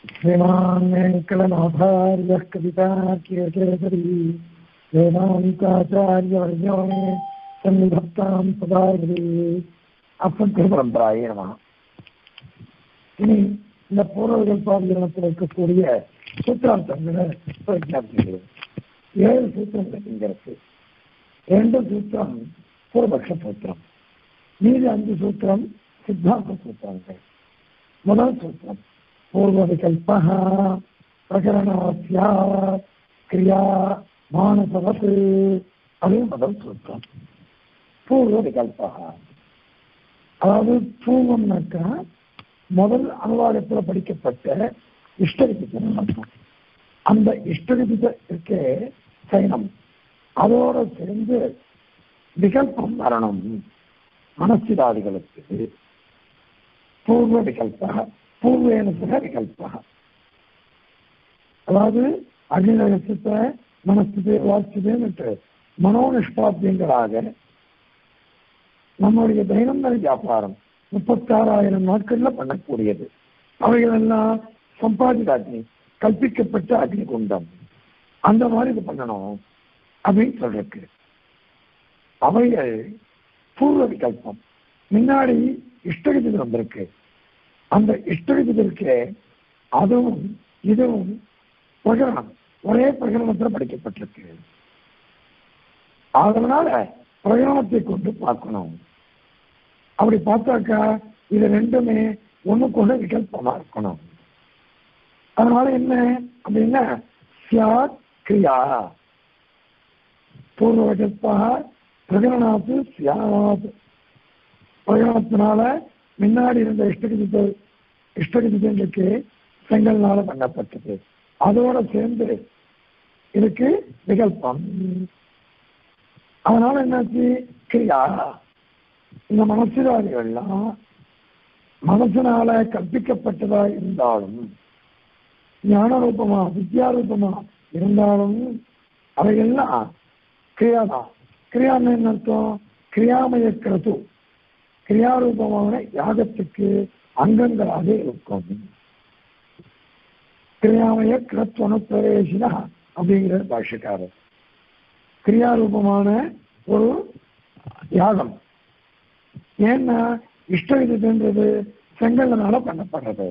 श्रीमान् वेङ्कटनाथार्यः कवितार्कियकेसरी वेदान्ताचार्यवर्यो मे सन्निधत्तां सदा அப்பரம்பராயே நம இனி இந்த பூர்வர்கள் பாதியத்தில் இருக்கக்கூடிய சூத்திராந்தங்களை விஞ்ஞாபிக்கிறேன் ஏழு சூத்திரங்கள் இங்க இருக்கு ரெண்டு சூத்திரம் பூர்வபக்ஷ சூத்திரம் மீதி அஞ்சு சூத்திரம் சித்தாந்த சூத்திரங்கள் முதல் சூத்திரம் பூர்வ விகல்ப பிரகரணாசியா கிரியா மானசவத் அது முதல் சூத்திரம் பூர்வ விகல்பா அதாவது பூர்வம்னாக்கா முதல் அனுவாதத்துல படிக்கப்பட்ட இஷ்டவிதித்தம் அர்த்தம் அந்த இஷ்டவிதித்த இருக்கே சைனம் அதோட சேர்ந்து விகல்பம் வரணும் மனசிதாதிகளுக்கு பூர்வ விகல்ப பூர்வேன சக விகல்ப அதாவது அக்னிரகசத்தை மனசுது வாசிதுன்னுட்டு மனோனிஷ்பாத்தியங்களாக நம்முடைய தைனந்தன வியாபாரம் முப்பத்தாறாயிரம் நாட்கள்ல பண்ணக்கூடியது அவைகள் எல்லாம் சம்பாதித அக்னி கல்பிக்கப்பட்ட அக்னி குண்டம் அந்த மாதிரி இது பண்ணணும் அப்படின்னு சொல்றக்கு அவைகள் பூர்வ விகல்பம் முன்னாடி இஷ்டகதி வந்திருக்கு அந்த இஷ்டகதி இருக்கே அதுவும் இதுவும் பிரகரணம் ஒரே பிரகரணத்துல படிக்கப்பட்டிருக்கு அதனால பிரகரணத்தை கொண்டு பார்க்கணும் அப்படி பார்த்தாக்கா இது ரெண்டுமே ஒண்ணுக்கு ஒண்ணு விகல்பமா இருக்கணும் அதனால என்ன அப்படின்னா சியாத் கிரியா பூர்வ விகல்பா பிரகரணாத்து சியாத் பிரகரணத்தினால முன்னாடி இருந்த இஷ்டகிதி இஷ்டகிதிக்கு செங்கல்னால பண்ணப்பட்டது அதோட சேர்ந்து இதுக்கு விகல்பம் அதனால என்னாச்சு கிரியா இந்த மனசிதாரிகள்லாம் மனசனால கற்பிக்கப்பட்டதா இருந்தாலும் ஞான ரூபமா வித்யா ரூபமா இருந்தாலும் அவைகள்லாம் கிரியாதான் கிரியான்னு என்ன அர்த்தம் கிரியாமய கிரது கிரியாரூபமான யாகத்துக்கு அங்கங்களாக இருக்கும் கிரியாமய கிரத்வன பிரவேசினா அப்படிங்கிற பாஷக்காரர் கிரியாரூபமான ஒரு யாகம் ஏன்னா இஷ்டவிதன்றது செங்கல்னால பண்ணப்படுறது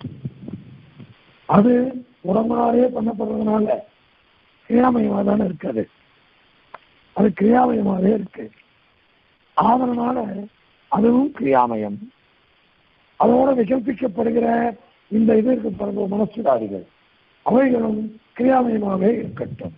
அது உடம்புனாலே பண்ணப்படுறதுனால கிரியாமயமாக தானே இருக்காது அது கிரியாமயமாகவே இருக்கு அதனால அதுவும் கிரியாமயம் அதோட விகல்பிக்கப்படுகிற இந்த இது இருக்கு பிறகு மனசுதாரிகள் அவைகளும் கிரியாமயமாகவே இருக்கட்டும்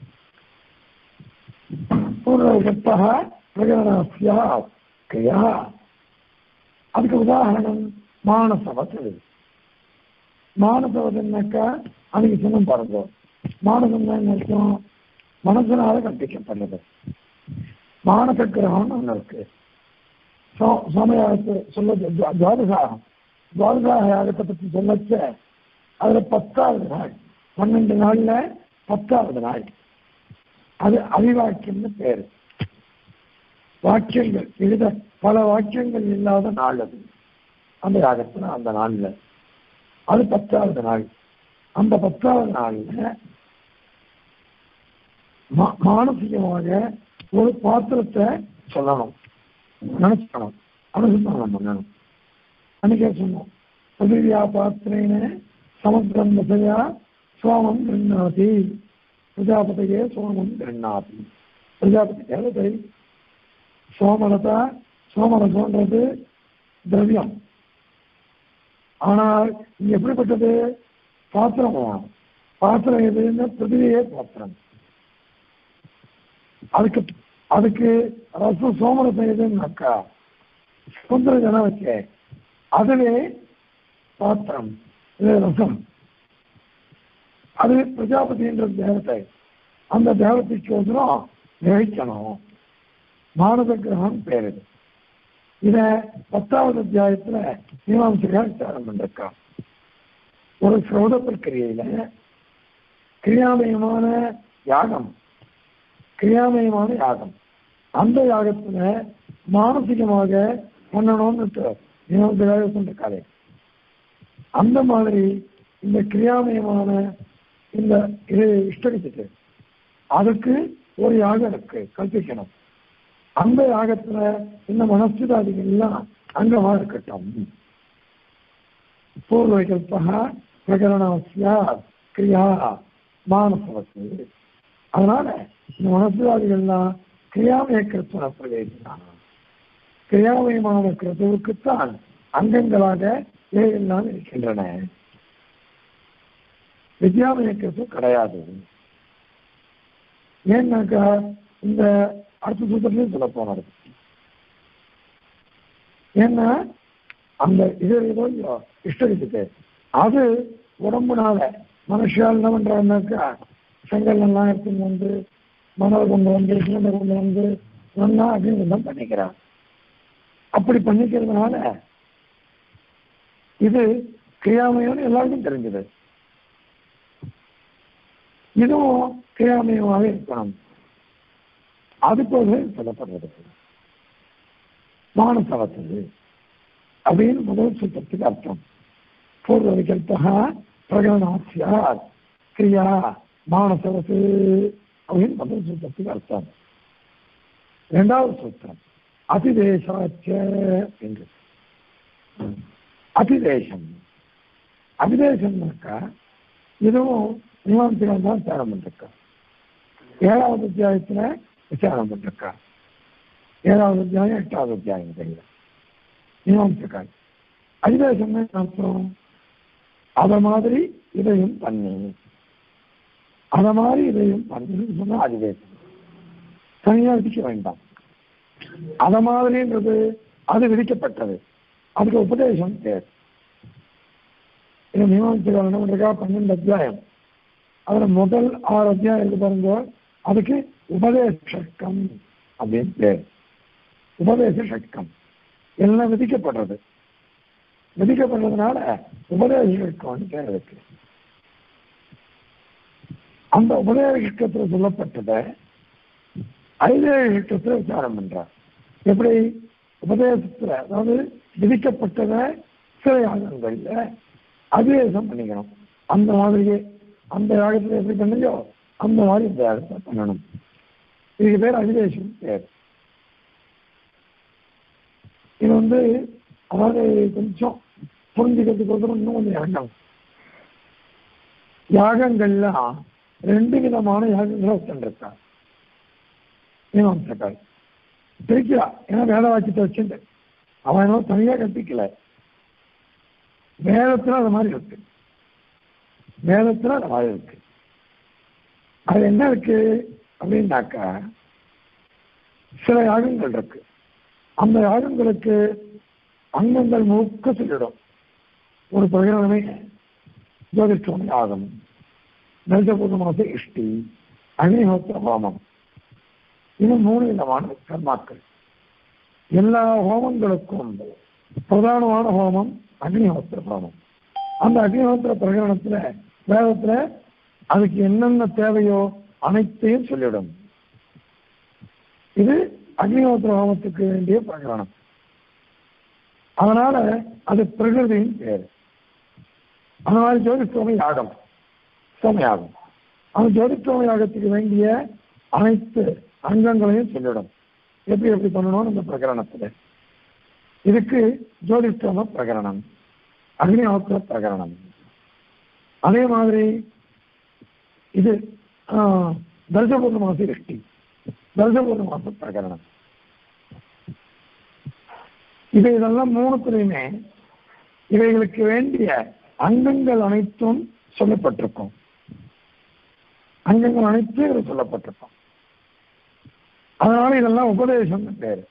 பூர்வகத்தக பிரகடனசியா கிரியா அதுக்கு உதாரணம் மானசவத்து மானசவதுன்னாக்கா அதுக்கு சின்னம் பாருங்க மானசம் என்ன அர்த்தம் மனசனால கற்பிக்கப்படுறது மானச கிரகம்னு ஒன்று இருக்கு சோமயாகத்தை சொல்ல துவாதசாகம் துவாதசாக யாகத்தை பற்றி சொல்லச்ச அதுல பத்தாவது நாள் பன்னெண்டு நாள்ல பத்தாவது நாள் அது அவிவாக்கியம்னு பேரு வாக்கியங்கள் எழுத பல வாக்கியங்கள் இல்லாத நாள் அது அந்த யாகத்துல அந்த நாள்ல அது பத்தாவது நாள் அந்த பத்தாவது நாள்ல மானசிகமாக ஒரு பாத்திரத்தை சொல்லணும் நினைச்சுக்கணும் அனுசந்தானம் பண்ணணும் அன்னைக்கே சொன்னோம் பிரதிவியா பாத்திரேன சமுத்திரம் தசையா சோமம் கிருண்ணாதி பிரஜாபதியே சோமம் கிருண்ணாதி பிரஜாபதி தேவதை சோமலதா சோமரசோன்றது திரவியம் ஆனால் இங்க எப்படிப்பட்டது பாத்திரம் பாத்திரம் எதுன்னு பிருத்திவியே பாத்திரம் அதுக்கு அதுக்கு ரசம் சோமரசம் எதுன்னாக்கா சுந்தர ஜனம் வச்ச அதுவே பாத்திரம் இது ரசம் அது பிரஜாபதின்ற தேவத்தை அந்த தேவதைக்கு ஒன்றும் கிரகிக்கணும் மானத கிரகம் பேரு இத பத்தாவது அத்தியாயத்துல மீமாம்சகா விசாரம் பண்ணிருக்கான் ஒரு சிரௌத பிரக்கிரியில கிரியாமயமான யாகம் கிரியாமயமான யாகம் அந்த யாகத்துல மானசிகமாக பண்ணணும்னு மீமாம்சகா சொல்லிருக்காரு அந்த மாதிரி இந்த கிரியாமயமான இந்த இது இஷ்டடிச்சுட்டு அதுக்கு ஒரு யாகம் இருக்கு கல்பிக்கணும் அந்த யாகத்துல இந்த மனசுதாதிகள் எல்லாம் அங்கமா இருக்கட்டும் பூர்வகல்பா பிரகரணவசியா கிரியா மானசவசு அதனால இந்த மனசுதாதிகள்லாம் கிரியாமய கிருத்துவ பிரவேசினான் கிரியாமயமான கிருத்துவுக்குத்தான் அங்கங்களாக இவையெல்லாம் இருக்கின்றன வித்யாமய கிருத்து கிடையாது ஏன்னாக்கா இந்த அடுத்த சூத்திரத்தையும் சொல்ல போனது ஏன்னா அந்த இது ஏதோ இல்லையோ இஷ்டத்துக்கு அது உடம்புனால மனுஷால் என்ன பண்றாங்கனாக்கா செங்கல் எல்லாம் எடுத்துன்னு வந்து மணல் கொண்டு வந்து சிலிண்டர் கொண்டு வந்து ஒன்னா அப்படின்னு தான் பண்ணிக்கிறான் அப்படி பண்ணிக்கிறதுனால இது கிரியாமயம்னு எல்லாருக்கும் தெரிஞ்சது இதுவும் கிரியாமயமாக இருக்கணும் அதுபோல சொல்லப்படுறது மானசவத்தது அப்படின்னு முதல் சூத்திரத்துக்கு அர்த்தம் பூர்வ விகல்பா பிரகடனாசியா கிரியா மானசவசு அப்படின்னு முதல் சூத்திரத்துக்கு அர்த்தம் இரண்டாவது சூத்திரம் அதிதேசாச்ச என்று அதிதேசம் அதிதேசம்னாக்கா இதுவும் மீமாம்சைகள் தான் விசாரம் பண்ணிருக்கா ஏழாவது அத்தியாயத்துல விசாரம் பண்ணிருக்கா ஏழாவது அத்தியாயம் எட்டாவது அத்தியாயம் தெரியல மீமாம்சக்கால் அதிதேசம் அர்த்தம் அத மாதிரி இதையும் பண்ணி அத மாதிரி இதையும் பண்ணி சொன்னா அதிதேசம் தனியா விதிக்க வேண்டாம் அத மாதிரின்றது அது விதிக்கப்பட்டது அதுக்கு உபதேசம் தேவை இது மீமாம்சைகள் என்ன பண்றா பன்னெண்டு அத்தியாயம் அதுல முதல் ஆறு அத்தியாயம் இருக்கு பாருங்க அதுக்கு உபதேச சட்கம் அப்படின்னு பேர் உபதேச சட்கம் எல்லாம் விதிக்கப்படுறது விதிக்கப்படுறதுனால உபதேச சட்கம்னு பேர் இருக்கு அந்த உபதேச சட்டத்துல சொல்லப்பட்டதை ஐதேக சட்டத்துல விசாரம் பண்றார் எப்படி உபதேசத்துல அதாவது விதிக்கப்பட்டதை சில யாகங்கள்ல அதிவேசம் பண்ணிக்கணும் அந்த மாதிரியே அந்த யாகத்துல எப்படி பண்ணலையோ அந்த மாதிரி இந்த யாகத்தை பண்ணணும் இதுக்கு பேர் அதிவேசம் பேர் இது வந்து அதாவது கொஞ்சம் புரிஞ்சுக்கிறதுக்கு ஒரு இன்னும் கொஞ்சம் யாகம் யாகங்கள்லாம் ரெண்டு விதமான யாகங்களை வச்சுருக்கா மீமாம்சக்கால் பிரிக்கிறா ஏன்னா வேத வாக்கியத்தை வச்சுட்டு அவன் என்ன தனியா கற்பிக்கல வேதத்துல அது மாதிரி இருக்கு வேதத்துல அது மாதிரி இருக்கு அது என்ன இருக்கு அப்படின்னாக்கா சில யாகங்கள் இருக்கு அந்த யாகங்களுக்கு அங்கங்கள் முழுக்க சொல்லிடும் ஒரு பிரகடனமே ஜோதிஷ்டோமி யாகம் நெல்சபூத மாச இஷ்டி அக்னிஹோத்திர ஹோமம் இன்னும் மூணு விதமான கர்மாக்கள் எல்லா ஹோமங்களுக்கும் பிரதானமான ஹோமம் அக்னிஹோத்திர ஹோமம் அந்த அக்னிஹோத்திர பிரகடனத்துல வேதத்துல அதுக்கு என்னென்ன தேவையோ அனைத்தையும் சொல்லிடும் இது அக்னிஹோத்திர ஹோமத்துக்கு வேண்டிய பிரகடனம் அதனால அது பிரகிருதியின் பேர் அந்த மாதிரி ஜோதிஷ்டோம யாகம் சோமயாகம் அந்த ஜோதிஷ்டோம யாகத்துக்கு வேண்டிய அனைத்து அங்கங்களையும் சொல்லிடும் எப்படி எப்படி பண்ணணும் இந்த பிரகரணத்துல இதுக்கு ஜோதிஷ்டோம பிரகரணம் அக்னிஹோத்திர பிரகரணம் அதே மாதிரி இது தர்சபூர்ண மாச இஷ்டி தர்சபூர்ண மாச பிரகரணம் இது இதெல்லாம் மூணுத்துலையுமே இவைகளுக்கு வேண்டிய அங்கங்கள் அனைத்தும் சொல்லப்பட்டிருக்கும் அங்கங்கள் அனைத்தும் இதில் சொல்லப்பட்டிருக்கும் அதனால இதெல்லாம் உபதேசம் பேரு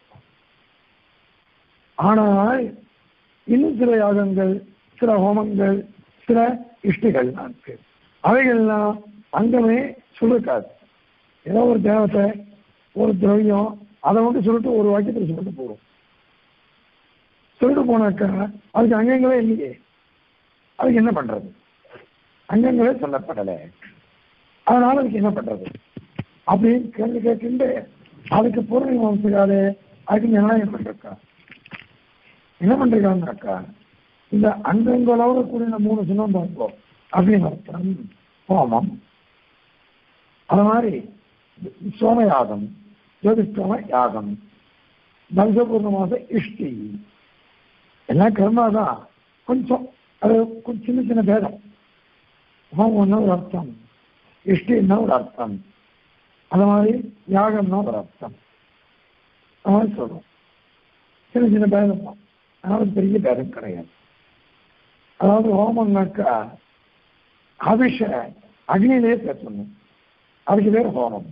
ஆனால் இன்னும் சில யாகங்கள் சில ஹோமங்கள் சில இஷ்டிகள் இருக்கு அவைகள்லாம் அங்கமே சொல்லிருக்காது ஏதோ ஒரு தேவத்தை ஒரு திரவியம் அதை வந்து சொல்லிட்டு ஒரு வாக்கியத்தில் சொல்லிட்டு போகும் சொல்லிட்டு போனாக்கா அதுக்கு அங்கங்களே இல்லையே அதுக்கு என்ன பண்றது அங்கங்களே சொல்லப்படலை அதனால அதுக்கு என்ன பண்றது அப்படின்னு கேள்வி கேட்டு அதுக்கு பொருள் வம்சுகாரு அதுக்கு நிர்ணயம் பண்றக்கா என்ன பண்றாங்கனாக்கா இந்த அங்கங்களோட கூடிய மூணு சொன்னோம் பார்ப்போம் அக்னிஹோத்திரம் ஹோமம் அது மாதிரி சோமயாகம் ஜோதிஷ்டோம யாகம் தம்சபூர்ணமாக இஷ்டி எல்லாம் கர்மா தான் கொஞ்சம் அது கொஞ்சம் சின்ன சின்ன பேதம் ஹோமம்னா ஒரு அர்த்தம் இஷ்டின்னா ஒரு அர்த்தம் அது மாதிரி யாகம்னா ஒரு அர்த்தம் அது மாதிரி சொல்றோம் சின்ன சின்ன பேதம் தான் அதனால பெரிய பேதம் கிடையாது அதாவது ஹோமம்னாக்கா அபிஷ அக்னியிலே சேர்த்தணும் அதுக்கு பேர் ஹோமம்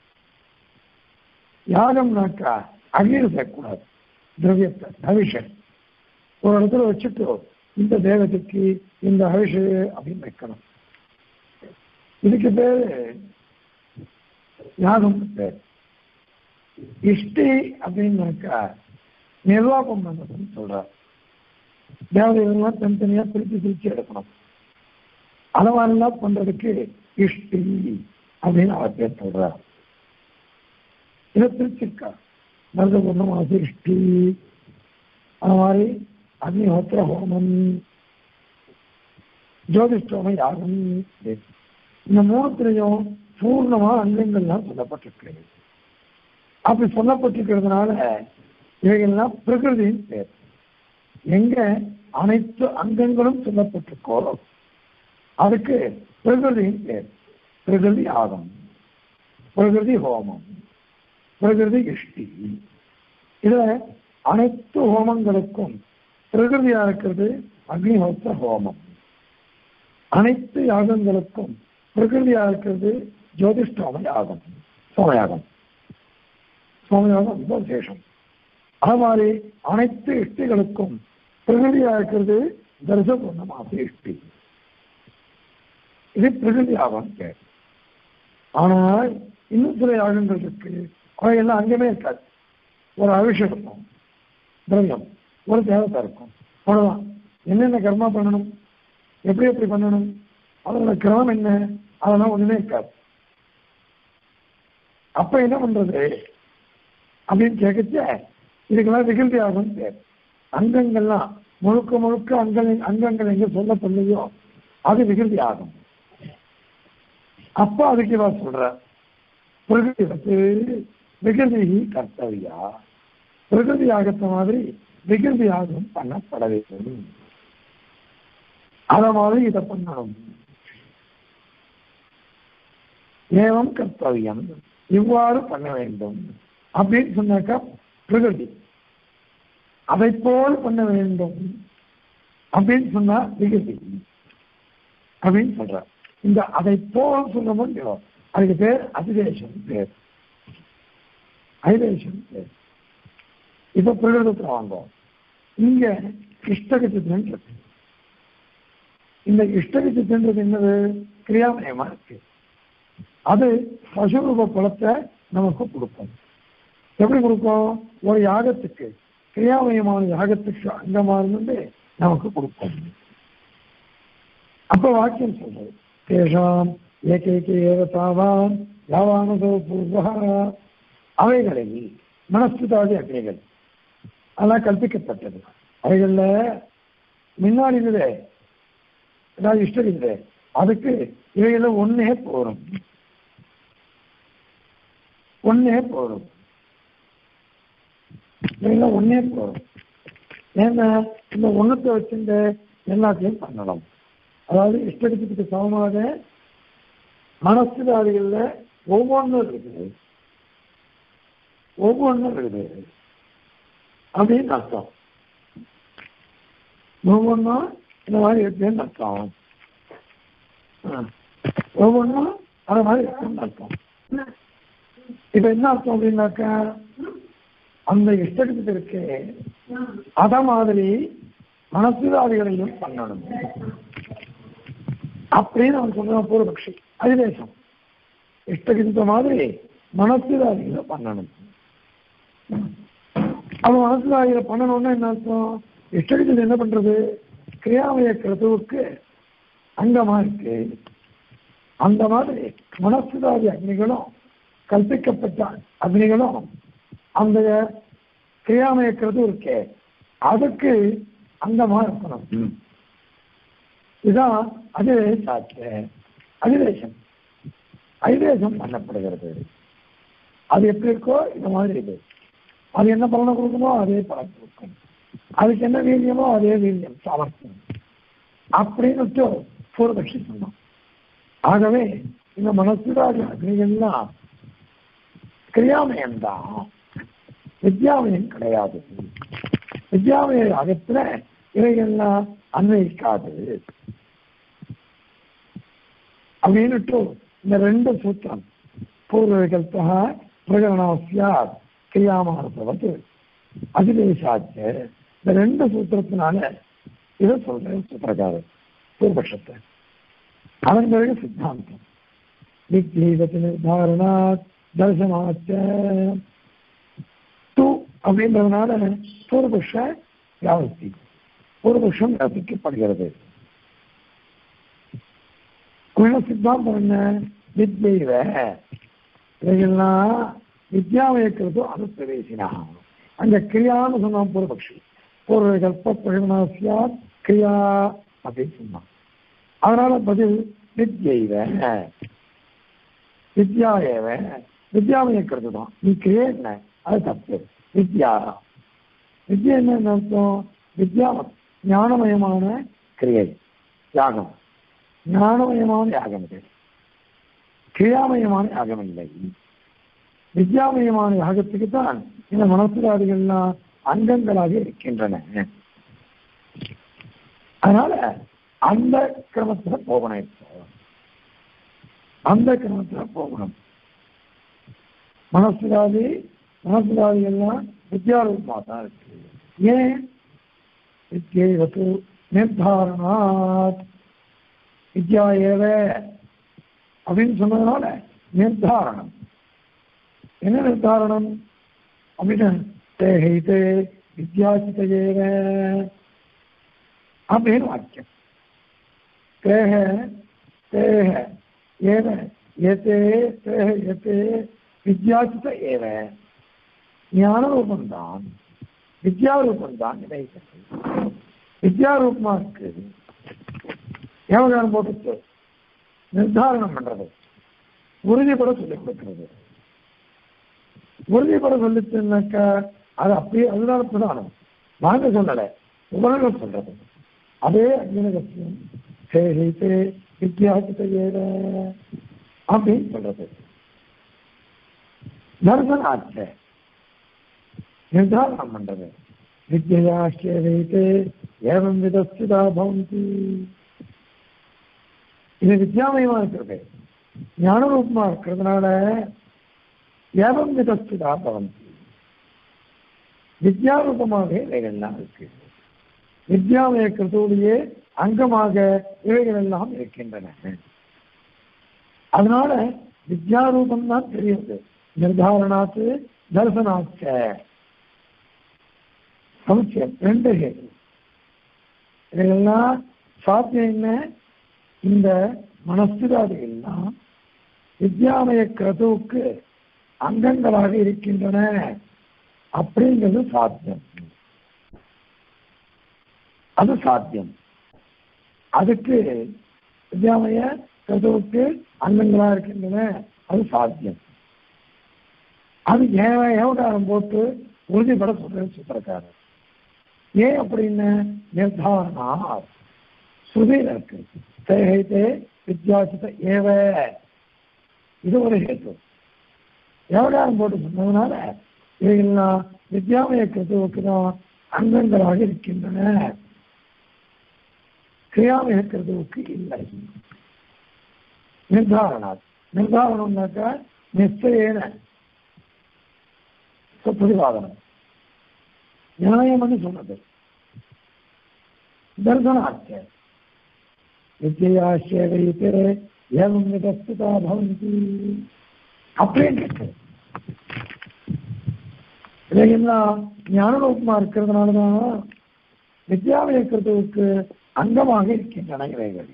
யாகம்னாக்கா அக்னியில் சேர்க்கக்கூடாது திரவியத்தை அபிஷன் ஒரு இடத்துல வச்சுட்டு இந்த தேவதைக்கு இந்த அபிஷே அப்படின்னு வைக்கணும் இதுக்கு பேரு யாகம் பேர் இஷ்டி அப்படின்னாக்கா நிர்வாகம் பண்ணதுன்னு சொல்றார் தேவதைகள்லாம் தனித்தனியா பிரித்து பிரித்து எடுக்கணும் அளவாரெல்லாம் பண்றதுக்கு இஷ்டி அப்படின்னு அவர் பேர் சொல்றார் இதை பிரிச்சிருக்கா மருதபூர்ணமாக இஷ்டி அது மாதிரி அக்னிஹோத்திர ஹோமம் ஜோதிஷ்டோம யாகம் இந்த மூணுத்திலையும் பூர்ணமா அங்கங்கள்லாம் சொல்லப்பட்டிருக்கு அப்படி சொல்லப்பட்டிருக்கிறதுனால இவைகள்லாம் பிரகிருதியின் பேர் எங்க அனைத்து அங்கங்களும் சொல்லப்பட்டிருக்கோ அதுக்கு பிரகிருதியின் பேர் பிரகிருதி யாகம் பிரகிருதி ஹோமம் பிரகிருதி இஷ்டி இதுல அனைத்து ஹோமங்களுக்கும் பிரகிருதியா இருக்கிறது அக்னிஹோத்திர ஹோமம் அனைத்து யாகங்களுக்கும் பிரகிருதியா இருக்கிறது ஜோதிஷ்டோம யாகம் சோமயாகம் சோமயாகம் ரொம்ப விசேஷம் அது மாதிரி அனைத்து இஷ்டிகளுக்கும் பிரகிருதியா இருக்கிறது தரிசபூர்ணமாக இஷ்டி இது பிரகிருதி யாகம் பேர் ஆனால் இன்னும் சில யாகங்கள் இருக்கு அவையெல்லாம் அங்கேயுமே இருக்காது ஒரு அபிஷேகம் இருக்கும் திரவியம் ஒரு தேவத்தை இருக்கும் அவ்வளவுதான் என்னென்ன கர்மா பண்ணணும் எப்படி எப்படி பண்ணணும் அதோட கிரமம் என்ன அதெல்லாம் ஒண்ணுமே இருக்காது அப்ப என்ன பண்றது அப்படின்னு கேட்கச்ச இதுக்கெல்லாம் விகிருதி ஆகும் பேர் அங்கங்கள்லாம் முழுக்க முழுக்க அங்கங்கள் அங்கங்கள் எங்க சொல்லப்படலையோ அது விகிருதி ஆகும் அப்ப அதுக்கு இவா சொல்ற பிரகிருதி வந்து விகிருதி கர்த்தவியா பிரகிருதி ஆகத்த மாதிரி விகிருதி ஆகம் பண்ணப்பட வேண்டும் அத மாதிரி இதை பண்ணணும் ஏவம் கர்த்தவியம் இவ்வாறு பண்ண வேண்டும் அப்படின்னு சொன்னாக்கா பிரகிருதி அதை போல் பண்ண வேண்டும் அப்படின்னு சொன்னா விகிருதி அப்படின்னு சொல்ற இந்த அதை போல் சொல்ல முடியும் அதுக்கு பேர் அதிதேசம் பேர் ஐதேசம் பேர் இப்ப பிரகிருதத்துல வாங்கும் இங்க இஷ்டகச்சித்திரன் இருக்கு இந்த இஷ்டகச்சித்திரன்றது என்னது கிரியாமயமா இருக்கு அது பசுரூப குலத்தை நமக்கு கொடுக்கும் எப்படி கொடுக்கும் ஒரு யாகத்துக்கு கிரியாமயமான யாகத்துக்கு அங்கமா இருந்து நமக்கு கொடுக்கும் அப்ப வாக்கியம் சொல்றது தேஷாம் ஏகைக்கு ஏவத்தாவான் யாவானதோ பூர்வா அவைகளில் மனஸ்துதாதி அக்னிகள் அதெல்லாம் கற்பிக்கப்பட்டது அவைகள்ல முன்னாடி இருந்ததே ஏதாவது இஷ்டம் இருக்குது அதுக்கு இவைகள ஒன்னே போரும் ஒன்னே போரும் இவைகள ஒன்னே போரும் ஏன்னா இந்த ஒண்ணுத்தை வச்சுட்டு எல்லாத்தையும் பண்ணணும் அதாவது இஷ்டத்துக்கு சமமாக மனசுதாரிகள்ல ஒவ்வொன்றும் இருக்குது ஒவ்வொன்றும் இருக்குது அப்படின்னு அர்த்தம் ஒவ்வொன்றும் இந்த மாதிரி இருக்குன்னு அர்த்தம் ஒவ்வொன்றும் அது மாதிரி இருக்குன்னு அர்த்தம் இப்ப என்ன அர்த்தம் அப்படின்னாக்கா அந்த இஷ்டத்துக்கு இருக்கு அத மாதிரி மனசுதாரிகளையும் பண்ணணும் அப்படின்னு அவன் சொல்றான் பூர்வபக்ஷி அதிதேசம் இஷ்டகிந்த மாதிரி மனசுதாரிகளை பண்ணணும் அவன் மனசுதாரிகளை பண்ணணும்னா என்ன அர்த்தம் இஷ்டகிதம் என்ன பண்றது கிரியாமய கிரதுவுக்கு அங்கமா இருக்கு அந்த மாதிரி மனசுதாரி அக்னிகளும் கல்பிக்கப்பட்ட அக்னிகளும் அந்த கிரியாமய கிரது இருக்கே அதுக்கு அங்கமா இருக்கணும் இதுதான் அதிவேசாச்சு அதிவேசம் அதிவேசம் பண்ணப்படுகிறது அது எப்படி இருக்கோ இந்த மாதிரி இது அது என்ன பலனை கொடுக்குமோ அதே பலன் கொடுக்கும் அதுக்கு என்ன வீரியமோ அதே வீரியம் சாமர்த்தியம் அப்படின்னு பூர்வபக்ஷி சொன்னோம் ஆகவே இந்த மனசுராஜ அக்னிகள்லாம் கிரியாமயம்தான் வித்யாமயம் கிடையாது வித்யாமய அகத்துல இவைகள்லாம் அன்வயிக்காது அப்படின்னுட்டு இந்த ரெண்டு சூத்திரம் பூர்வவிகல்பா பிரகரணாசியாத் கிரியாமானது அதிதேசாச்ச இந்த ரெண்டு சூத்திரத்தினால இதை சொல்றேன் சூத்திரக்காரர் பூர்வபட்சத்தை அதன் பிறகு சித்தாந்தம் வித்யீவத்து நிர்தாரணாத் தர்சனாச்ச டூ அப்படின்றதுனால பூர்வபக்ஷ வியாபத்தி பூர்வபக்ஷம் வியாபிக்கப்படுகிறது குண சித்தாந்தம் என்ன வித்யைவ இவைகள்லாம் வித்யாமயக்கிறதோ அனுப்பிரவேசினா அங்க கிரியான்னு சொன்னான் பூர்வபக்ஷி பூர்வ கல்ப பிரகடனாசியா கிரியா அப்படின்னு சொன்னான் அதனால பதில் வித்யைவ வித்யா ஏவ வித்யாமயக்கிறது தான் நீ கிரியா என்ன அது தப்பு வித்யா வித்யா என்ன அர்த்தம் வித்யா ஞானமயமான கிரியை யாகம் ஞானமயமான யாகம் இது கிரியாமயமான யாகம் இல்லை வித்யாமயமான யாகத்துக்கு தான் இந்த மனசுராதிகள்லாம் அங்கங்களாக இருக்கின்றன அதனால அந்த கிரமத்துல போகணும் இப்போ அந்த கிரமத்துல போகணும் மனசுராதி மனசுராதி எல்லாம் வித்யாரூபமா தான் இருக்கு ஏன் வித்யைவத்து நிர்தாரணாத் வித்யா ஏவ அப்படின்னு சொன்னதுனால நிர்தாரணம் என்ன நிர்தாரணம் அப்படின்னு தேகைத்தே வித்யாசித ஏவ அப்படின்னு வாக்கியம் தேக தேக ஏவ ஏத்தே தேக ஏத்தே வித்யாசித ஏவ ஞானரூபம்தான் வித்யாரூபம்தான் நினைக்கிறது வித்யாரூபமா இருக்கு ஏவகாரம் போட்டு நிர்தாரணம் பண்றது உறுதிப்பட சொல்லிக் கொடுக்கிறது உறுதிப்பட சொல்லிச்சுனாக்கா அது அப்படியே அதுதான் பிரதானம் நாங்க சொல்லலை உபநகம் சொல்றது அதே அக்னிகத்தியம் சேகித்து வித்தியாசத்தை ஏற அப்படின்னு சொல்றது தர்சன ஆச்ச நிர்தாரணம் பண்றது வித்யாசியவைத்து ஏவம் விதஸ்திதா பவந்தி இது வித்யாமயமா இருக்கிறது ஞானரூபமா இருக்கிறதுனால ஏவம் விதஸ்திதா பவந்தி வித்யாரூபமாக இவைகள்லாம் இருக்கு வித்யாமய கிருத்தோடையே அங்கமாக இவைகள் எல்லாம் இருக்கின்றன அதனால வித்யாரூபம் தான் தெரியுது நிர்தாரணாத்து தர்சனாச்ச சமுச்சயம் ரெண்டு ஹேது இதெல்லாம் சாத்தியம் என்ன இந்த மனஸ்திராதிகள்லாம் வித்யாமய கிரதுவுக்கு அங்கங்களாக இருக்கின்றன அப்படிங்கிறது சாத்தியம் அது சாத்தியம் அதுக்கு வித்யாமய கிரதுவுக்கு அங்கங்களா இருக்கின்றன அது சாத்தியம் அது ஏவ ஏவகாரம் போட்டு உறுதிப்பட சொல்றேன் சூத்திரக்காரர் ஏன் அப்படின்னு நிர்தாரணா ஸ்ருதியில் இருக்கு தேகைத்தே வித்யாசித ஏவ இது ஒரு ஹேத்து எவகாரம் போட்டு சொன்னதுனால இவைகள்லாம் வித்யாமய கிருத்துவுக்கு தான் அங்கங்களாக இருக்கின்றன கிரியாமய கிருத்துவுக்கு இல்லை நிர்தாரணா நிர்தாரணம்னாக்கா நிச்சயேன பிரதிபாதனம் நியாயம்னு சொன்னது தர்சனாச்ச வித்யாசியவைத்து ஏவம் விதஸ்திதா பவந்தி அப்படின்னு இருக்கு இதையெல்லாம் ஞானரூபமா இருக்கிறதுனாலதான் வித்யாலய கிருத்துவுக்கு அங்கமாக இருக்கின்றன இவைகள்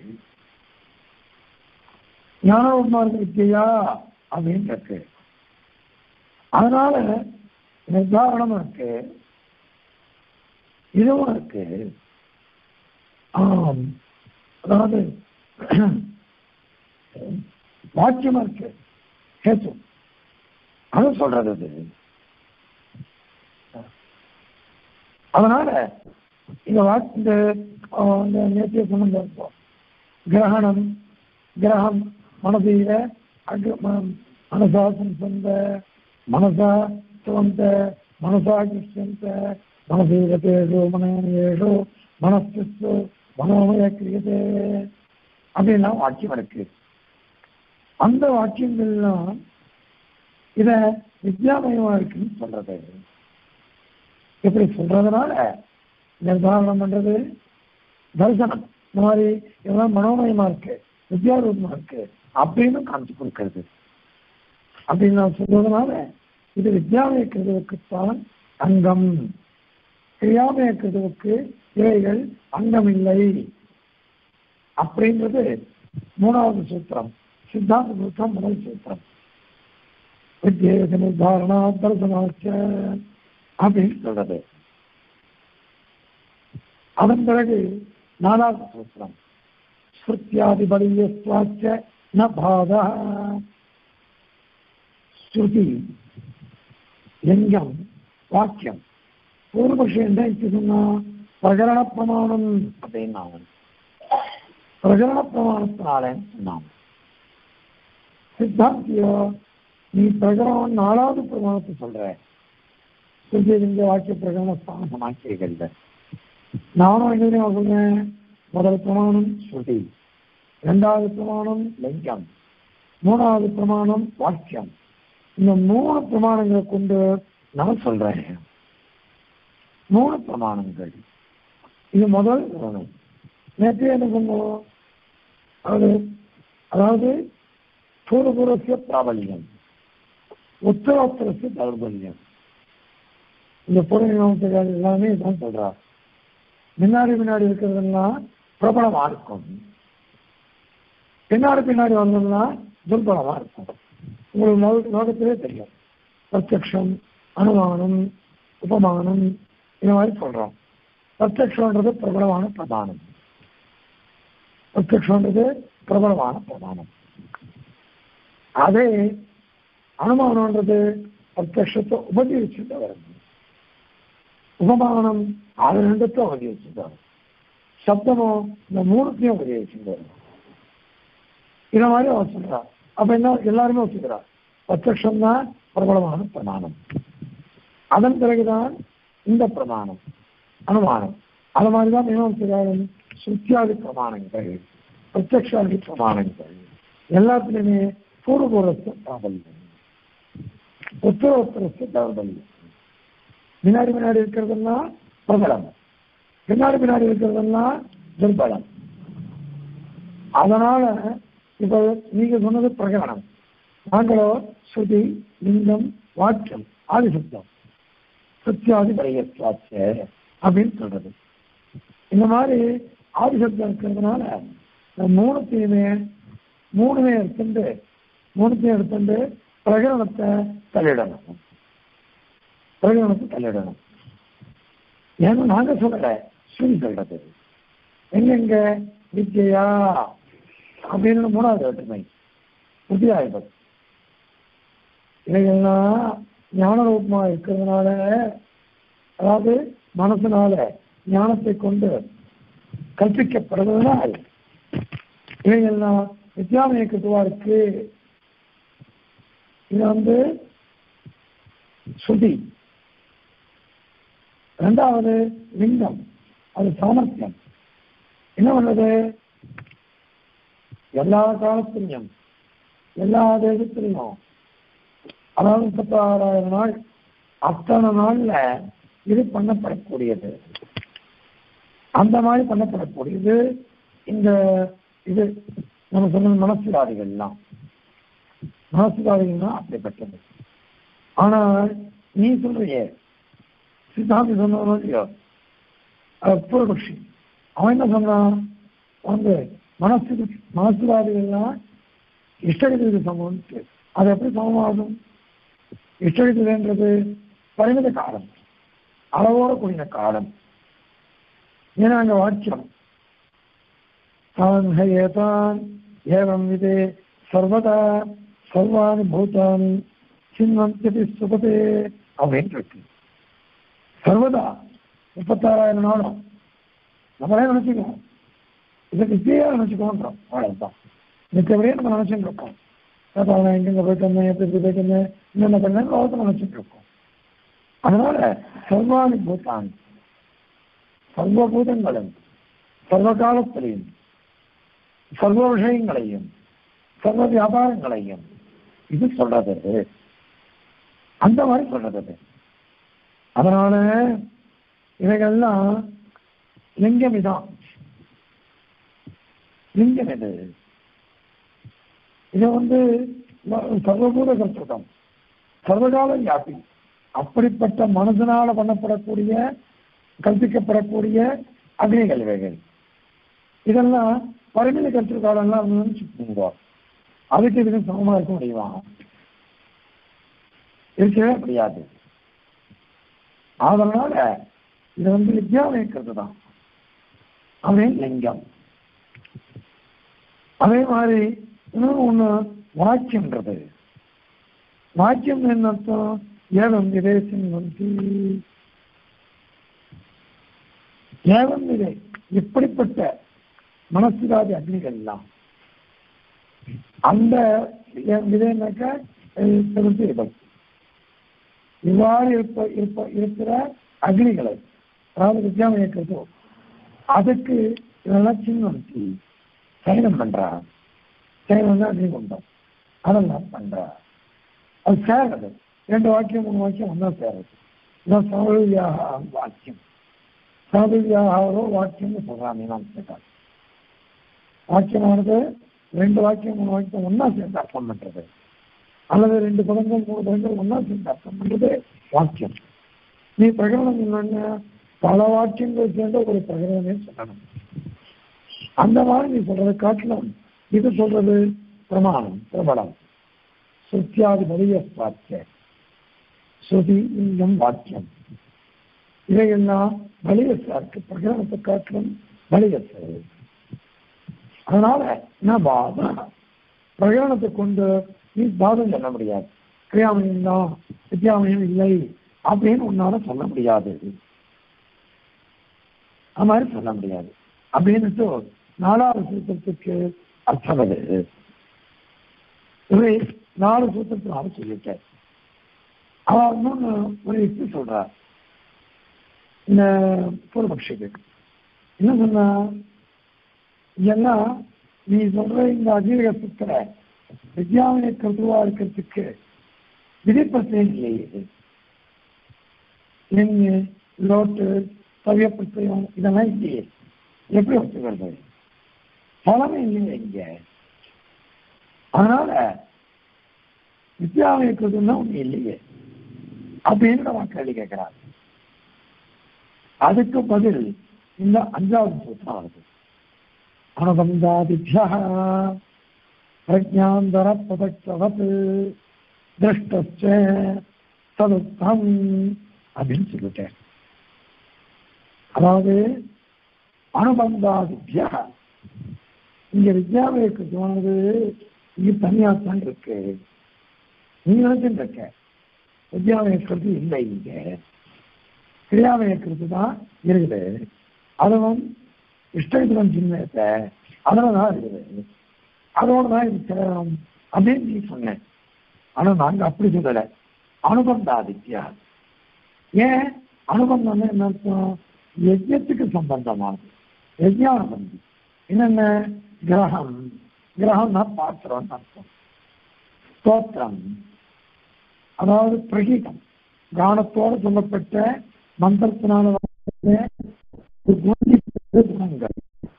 ஞானரூபமா இருக்க வித்தியா அப்படின்னு இருக்கு அதனால நிர்தாரணம் இருக்கு இதுவும் இருக்கு ஆம் அதாவது வாக்கியமா இருக்கு ஹேத்து அது சொல்றது அது அதனால இந்த வாக் இந்த அஹ், இந்த நேத்திய சம்பந்தம் இருக்கும் கிரகணம் கிரகம் மனதீர அக்ர ம- மனசா சந்த மனசா சுவந்த மனசா கிருஷ்யந்த மனசீரத்தேஷு மனேஷு மனஸ்து மனோமய கிரியதே அப்படின்லாம் வாக்கியம் இருக்கு அந்த வாக்கியங்கள்லாம் இத வித்யாமயமா இருக்குன்னு சொல்றது இப்படி சொல்றதுனால நிர்தாரணம் பண்றது தரிசனம் இந்த மாதிரி இதெல்லாம் மனோமயமா இருக்கு வித்யாரூபமா இருக்கு அப்படின்னு காமிச்சு கொடுக்கிறது அப்படின்னு நான் சொல்றதுனால இது வித்யாமய கிருதுவுக்குத்தான் அங்கம் கிரியாமய கிருதுவுக்கு இவைகள் அங்கம் இல்லை அப்படின்றது மூணாவது சூத்திரம் சித்தாந்த சூத்திரம் முதல் சூத்திரம் வித்யேக நிர்தாரணா தரிசனாச்ச அப்படின்னு சொல்றது அதன் பிறகு நாலாவது சூத்திரம் ஸ்ருத்தியாதிபதியஸ்வாச்ச ந பாதா ஸ்ருதி லிங்கம் வாக்கியம் பூர்வபக்ஷம் என்ன இப்படி சொன்னா பிரகரண பிரமாணம் அப்படின்னு அவன் பிரகரண பிரமாணத்தினால சொன்னான் சித்தாந்தியோ நீ பிரகரணம் நாலாவது பிரமாணத்தை சொல்ற ஸ்ருதி லிங்க வாக்கிய பிரகரண ஸ்தானமாக்கியர்கள் நானும் என்ன தெரியுமா சொல்றேன் முதல் பிரமாணம் ஸ்ருதி இரண்டாவது பிரமாணம் லிங்கம் மூணாவது பிரமாணம் வாக்கியம் இந்த மூணு பிரமாணங்களை கொண்டு நான் சொல்றேன் மூணு பிரமாணங்கள் இது முதல் பிரமாணம் நேற்று என்ன சொன்னோம் அது அதாவது பூர்வபூர்வசிய பிராபல்யம் உத்தரோத்தரசிய தௌர்பல்யம் இந்த பூர்வீகத்துக்காக எல்லாமே இதான் சொல்றா முன்னாடி பின்னாடி இருக்கிறதெல்லாம் பிரபலமா இருக்கும் பின்னாடி பின்னாடி வந்ததுன்னா துர்பலமா இருக்கும் உங்களுக்கு லோக- லோகத்திலே தெரியும் பிரத்யக்ஷம் அனுமானம் உபமானம் இந்த மாதிரி சொல்றோம் பிரத்யக்ஷன்றது பிரபலமான பிரதானம் பிரத்யக்ஷன்றது பிரபலமான பிரதானம் அதே அனுமானம்ன்றது பிரத்யக்ஷத்தை உபதேசிச்சுட்டு வருது உபமானம் அது ரெண்டுத்தை உபதேசிச்சுட்டு வரும் சப்தமும் இந்த மூணுத்தையும் உபதேசிச்சுட்டு வரும் இத மாதிரி அவன் சொல்றா அப்ப என்ன எல்லாருமே ஒத்துக்கிறா பிரத்யக்ஷம் தான் பிரபலமான பிரமாணம் அதன் பிறகுதான் இந்த பிரமாணம் அனுமானம் அது மாதிரிதான் மீமாம்சகாரன் சுத்தியாதி பிரமாணங்கள் பிரத்யக்ஷாதி பிரமாணங்கள் எல்லாத்துலயுமே பூர்வபூர்வஸ்த பிராபல்யம் உத்தரோத்தரஸ்த தௌர்பல்யம் முன்னாடி முன்னாடி இருக்கிறதெல்லாம் பிரபலம் பின்னாடி பின்னாடி இருக்கிறதெல்லாம் துர்பலம் அதனால இப்ப நீங்க சொன்னது பிரகடனம் நாங்களோ ஸ்ருதி லிங்கம் வாக்கியம் ஆதிசப்தம் சத்தியாதி பரியத்வாச்ச அப்படின்னு சொல்றது இந்த மாதிரி ஆதிசப்தம் இருக்கிறதுனால இந்த மூணுத்தையுமே மூணுமே எடுத்துட்டு மூணுத்தையும் எடுத்துட்டு பிரகடனத்தை தள்ளிடணும் பிரகடனத்தை தள்ளிடணும் ஏன்னா நாங்க சொல்லல ஸ்ருதி சொல்றது எங்கெங்க வித்யா அப்படின்னு மூணாவது வேற்றுமை புத்தியாயுதம் இவைகள்லாம் ஞான ரூபமா இருக்கிறதுனால அதாவது மனசுனால ஞானத்தை கொண்டு கற்பிக்கப்படுவதனால் இவைகள்லாம் வித்யாமய கிருத்துவா இருக்கு இது வந்து ஸ்ருதி ரெண்டாவது லிங்கம் அது சாமர்த்தியம் என்ன பண்ணுது எல்லா காலத்திலையும் எல்லா தேசத்திலையும் அதாவது முப்பத்தாறாயிரம் நாள் அத்தனை நாள்ல இது பண்ணப்படக்கூடியது அந்த மாதிரி பண்ணப்படக்கூடியது இந்த இது நம்ம சொன்ன மனசுவாதிகள்லாம் மனசுவாதிகள்லாம் அப்படிப்பட்டது ஆனால் நீ சொல்றியே சித்தாந்தி சொன்னவனோ இல்லையோ அஹ் பூர்வபக்ஷி அவன் என்ன சொன்னான் வந்து மனசு மனசுவாதிகள்லாம் இஷ்டகதிக்கு சமம்ட்டு அது எப்படி சமமாகும் இஷ்டகதின்றது பரிமித காலம் அளவோட கூடிய காலம் ஏன்னா அங்க வாக்கியம் தான் ஹயேதான் ஏவம் விதே சர்வதா சர்வாணி பூதானி சின்வந்தி சுபதே அப்படின்னு இருக்கு சர்வதா முப்பத்தாறாயிரம் நாளும் நம்மளே நினைச்சுக்கோம் இதை வித்தியா நினைச்சுக்கோன்றோம் அவ்வளவுதான் மித்தபடியே நம்ம நினைச்சுட்டு இருக்கோம் அப்ப அவன் எங்கெங்க போயிட்டு வந்தேன் எப்படி எப்படி போயிட்டு வந்தேன் என்னென்ன பண்ணேன் லோகத்தை நினைச்சிட்டு இருக்கோம் அதனால சர்வாணி பூதானி சர்வபூதங்களும் சர்வ காலத்திலையும் சர்வ விஷயங்களையும் சர்வ வியாபாரங்களையும் இது சொல்றது அந்த மாதிரி சொல்றது அது. அதனால இவைகள்லாம் லிங்கம் இதான் லிங்கம் இது இது வந்து சர்வபூத கருத்துடம் சர்வகால வியாபி அப்படிப்பட்ட மனதனால பண்ணப்படக்கூடிய கற்பிக்கப்படக்கூடிய அக்னிகள் இவைகள் இதெல்லாம் பரிமித கற்று காலம்லாம் நினைச்சுக்கோங்க அதுக்கு இதுக்கு சமமா இருக்க முடியுமா இருக்கவே முடியாது அதனால இது வந்து வித்யாலயக்கிறது தான் அவன் லிங்கம் அதே மாதிரி இன்னொன்று ஒண்ணு வாக்கியம்ன்றது வாக்கியம் என்ன அர்த்தம் ஏவம் விதேசம் வந்து ஏவம் விதை இப்படிப்பட்ட மனசுராதி அக்னிகள் எல்லாம் அந்த விதைனாக்க செலுத்திகள் இவ்வாறு இருப்ப இருப்ப இருக்கிற அக்னிகளை அதாவது வித்யாமய இருக்கிறதோ அதுக்கு இதெல்லாம் சின்னம் சயனம் பண்றா சயனம் தான் அக்னிகுண்டம் அதெல்லாம் பண்றா அது சேருது ரெண்டு வாக்கியம் மூணு வாக்கியம் ஒன்றா சேருது இதான் சமவியாக வாக்கியம் சமவியாகவோ வாக்கியம்னு சொல்றாங்க மீனாம்சக்கார் வாக்கியமானது ரெண்டு வாக்கியம் மூணு வாக்கியம் ஒன்னா சேர்ந்து அர்த்தம் பண்றது அல்லது ரெண்டு பதங்கள் மூணு பதங்கள் ஒன்னா சேர்ந்து அர்த்தம் பண்றது வாக்கியம் நீ பிரகடனம் என்னன்னா பல வாக்கியங்கள் சேர்ந்த ஒரு பிரகடனமே சொல்லணும் அந்த மாதிரி நீ சொல்றது காட்டலாம் இது சொல்றது பிரமாணம் பிரபலம் சுத்தியாதி வலிய வாக்கிய ஸ்ருதி இங்கம் வாக்கியம் இதையெல்லாம் வலியசாருக்கு பிரகடனத்தை காட்டிலும் வலியசு அதனால நான் வாதம் பிரகடனத்தை கொண்டு நீ வாதம் சொல்ல முடியாது கிரியாமணியம் தான் வித்யாமணியம் இல்லை அப்படின்னு உன்னால சொல்ல முடியாது அது மாதிரி சொல்ல முடியாது அப்படின்னுட்டு நாலாவது சூத்திரத்துக்கு அர்த்தம் அது இவை நாலு சூத்திரத்தினால சொல்லிட்டேன் அவன் இன்னொன்னு ஒரு யுக்தி சொல்றார் இந்த பூர்வபக்ஷிக்கு என்ன சொன்னா எல்லாம் நீ சொல்ற இந்த அஜீவக சுத்திர வித்யாவினை கருத்துவா இருக்கிறதுக்கு விதிப்பிரச்சனை இல்லையே எண்ணு லோட்டு சவிய பிரச்சயம் இதெல்லாம் இல்லையே எப்படி ஒத்துக்கிறது பலமே இல்லையே இங்க அதனால வித்யாவினை கருத்துன்னா ஒண்ணு இல்லையே அப்படின்னு நம்ம கேள்வி கேட்கிறார் அதுக்கு பதில் இந்த அஞ்சாவது சூத்திரம் வருது அனுபந்தாதிபியா பிரஜாந்தர பிரதக்தவத் திருஷ்டச்ச ததுத்தம் அப்படின்னு சொல்லிட்டேன் அதாவது அனுபந்தாதிபியா இங்க வித்யாலயக்கு தோணுது இங்க தனியாத்தான் இருக்கு நீங்க நினைச்சுட்டு இருக்க வித்யாலயக்கிறது இல்லை இங்க கிரியாலயக்கிறது தான் இருக்குது அதுவும் இஷ்டத்துவம் சின்னத்தை அதில் தான் இருக்குது அதோட தான் இது சேரும் அப்படின்னு நீ சொன்னேன் ஆனா நாங்க அப்படி சொல்லலை அனுபந்தாதித்யா ஏன் அனுபந்தம் என்ன அர்த்தம் யஜ்யத்துக்கு சம்பந்தமானது யஜ்யானபந்தி என்னென்ன கிரகம் கிரகம்னா பாத்திரம் அர்த்தம் ஸ்தோத்திரம் அதாவது பிரகீதம் கானத்தோடு சொல்லப்பட்ட மந்திரத்தினால குணங்கள்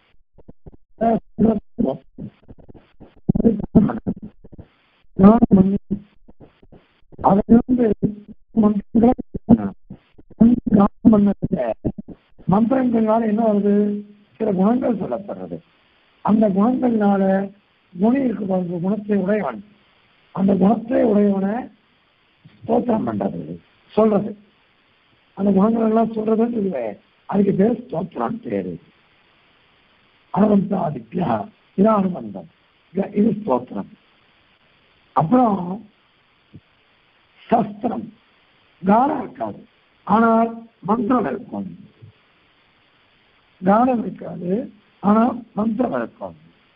மந்திரங்கள்னால என்ன வருது சில குணங்கள் சொல்லப்படுறது அந்த குணங்கள்னால குணி இருக்கு பாருங்க குணத்தை உடையவன் அந்த குணத்தை உடையவனை ஸ்தோத்திரம் பண்றது சொல்றது அந்த குணங்கள் எல்லாம் சொல்றதுன்னு சொல்லுவேன் அதுக்கு பேர் ஸ்தோத்திரம் பேரு அனுபந்த ஆதித்யா இது அனுபந்தம் இது- இது ஸ்தோத்திரம் அப்புறம் சஸ்திரம் கானம் இருக்காது ஆனால் மந்திரம் இருக்கும் கானம் இருக்காது ஆனால் மந்திரம் இருக்கும்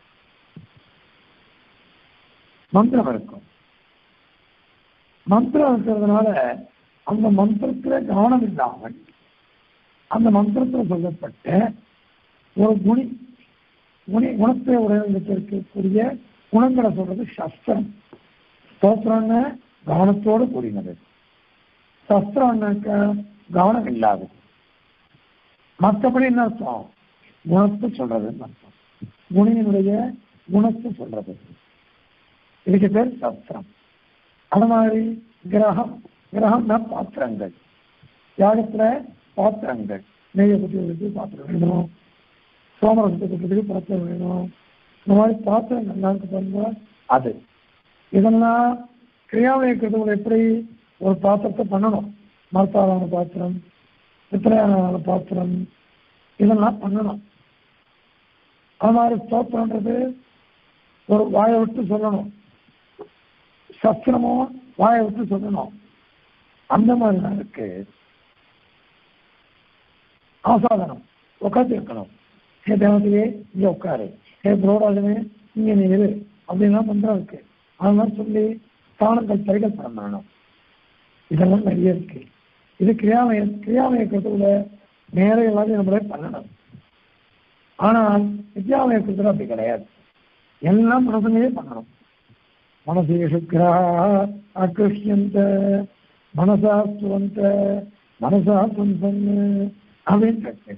மந்திரம் இருக்கும் மந்திரம் இருக்கிறதுனால அந்த மந்திரத்துல கவனம் இல்லாமல் அந்த மந்திரத்தில் சொல்லப்பட்ட ஒரு குணி குணி குணத்தை உடையக்கூடிய குணங்களை சொல்றது சஸ்திரம் ஸ்தோத்திரம்னு கவனத்தோடு கூடினது சஸ்திரம்னாக்க கவனம் இல்லாதது மற்றபடி என்ன அர்த்தம் குணத்தை சொல்றதுன்னு அர்த்தம் குணியினுடைய குணத்தை சொல்றது இதுக்கு பேர் சஸ்திரம் அது மாதிரி கிரகம் கிரகம்னா பாத்திரங்கள் யாகத்துல பாத்திரங்கள் நெய்யை குட்டி பாத்திரம் வேணும் சோமரசத்தை குட்டுறதுக்கு பாத்திரம் வேணும் இந்த மாதிரி பாத்திரங்கள் எல்லாம் இருக்கு பாருங்க அது இதெல்லாம் கிரியாமயக்கிறதுல எப்படி ஒரு பாத்திரத்தை பண்ணணும் மரத்தாலான பாத்திரம் பித்தளையான பாத்திரம் இதெல்லாம் பண்ணணும் அது மாதிரி ஸ்தோத்திரன்றது ஒரு வாயை விட்டு சொல்லணும் சஸ்திரமும் வாயை விட்டு சொல்லணும் அந்த மாதிரி தான் இருக்கு ஆசாதனம் உட்காந்து இருக்கணும் ஹே தேவதையே இங்க உட்காரு ஹே புரோடாஜனே இங்க நீ இரு அப்படின்லாம் மந்திரம் இருக்கு அதெல்லாம் சொல்லி ஸ்தானங்கள் சரிகள் பண்ணணும் இதெல்லாம் நிறைய இருக்கு இது கிரியாமய கிரியாமயக்கிறதுல நேர எல்லாத்தையும் நம்மளே பண்ணணும் ஆனால் வித்யாமயக்கிறதுல அப்படி கிடையாது எல்லாம் மனசுலயே பண்ணணும் மனசேஷு கிரகா ஆக்கிருஷ்யந்த மனசா சுவந்த மனசா சுந்தன் அப்படின்னு இருக்கு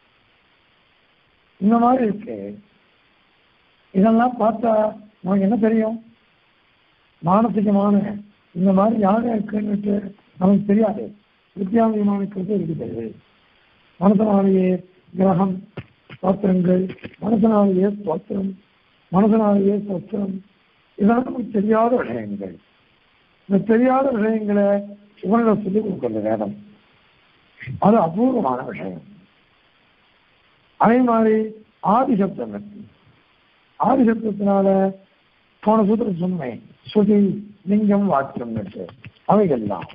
இந்த மாதிரி இருக்கு இதெல்லாம் பார்த்தா நமக்கு என்ன தெரியும் மானசிகமான இந்த மாதிரி யாகம் இருக்குன்னுட்டு நமக்கு தெரியாது வித்யாமயமானக்கிறது இருக்குது மனசனாலேயே கிரகம் ஸ்தோத்திரங்கள் மனசனாலேயே ஸ்தோத்திரம் மனசனாலேயே ஸ்தோத்திரம் இதெல்லாம் நமக்கு தெரியாத விஷயங்கள் இந்த தெரியாத விஷயங்களை இவனிட சொல்லிக் கொடுக்கிறது வேதம் அது அபூர்வமான விஷயம் அதே மாதிரி ஆதிசப்தம் இருக்கு ஆதிசப்தத்தினால போன சூத்திரம் சொன்னேன் ஸ்ருதி லிங்கம் வாக்கியம் அவைகள்லாம்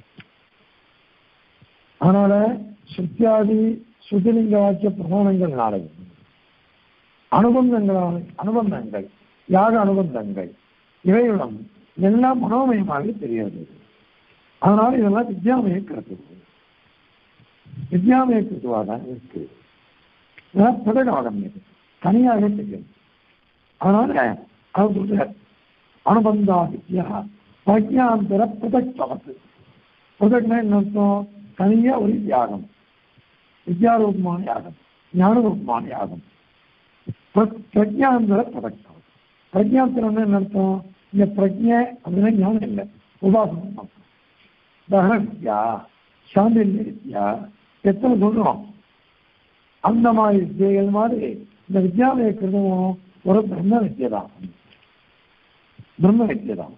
அதனால சுத்தியாதி சுதிலிங்க வாக்கிய பிரமாணங்கள்னாலையும் அனுபந்தங்களான அனுபந்தங்கள் யாக அனுபந்தங்கள் இவைகளும் எல்லாம் மனோமயமாக தெரியாது அதனால இதெல்லாம் வித்யாமய கருத்து வித்யாமய கருத்துவாக தான் இருக்கு இதெல்லாம் புதகாலம் இது தனியாக தெரியும் அதனால அது சொல்றார் அனுபந்தா வித்யா பிரஜாந்தர புதக் பவத்து புதக்னா என்ன அர்த்தம் தனியா ஒரு யாகம் வித்யாரூபமான யாகம் ஞானரூபமான யாகம் பிர- பிரஜாந்தர புதக்கம் பிரஜாந்தரம்னு என்ன அர்த்தம் இந்த பிரஜை அப்படின்னா ஞானம் இல்லை உபாசனம் அர்த்தம். தகன வித்யா சாந்தில்ய வித்யா எத்தனை சொல்றோம் அந்த மாதிரி வித்தியைகள் மாதிரி இந்த வித்யாலய கிருதமும் ஒரு பிரம்ம வித்தியை தான் பிரம்ம வித்தியை தான்